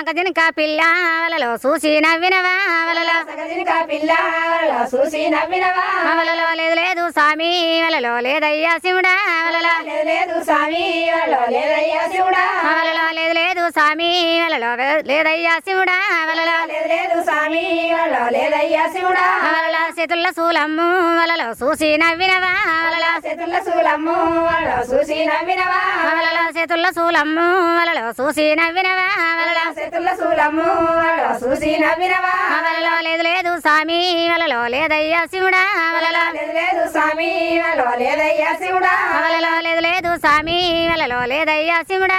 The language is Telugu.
గజనిక పిల్ల వలలో చూసి నవ్వినవా వలలో సగజినిక పిల్ల వలలో చూసి నవ్వినవా వలలో లేదు లేదు స్వామి వలలో లేదయ్యా శివుడా వలలో లేదు లేదు స్వామి వలలో లేదయ్యా శివుడా వలలో లేదు లేదు స్వామి వలలో లేదయ్యా శివుడా వలలో లేదు లేదు స్వామి వలలో లేదయ్యా శివుడా వలలో చేతుల్ల శూలమ్ము వలలో చూసి నవ్వినవా వలలో చేతుల శూలమ్ము వలలో చూసి నవ్వినవా వలలో చేతుల్ల శూలమ్ము వలలో చూసి నవ్వినవా వలలో చేతుల శూలమ్ము వలలో చూసి నవ్వినవా వలలో లేదు లేదు స్వామి వలలో లేదయ్యా శివుడా వలలో లేదు లేదు స్వామి వలలో లేదయ్యా శివుడా వలలో లేదు లేదు స్వామి వలలో లేదయ్యా శివుడా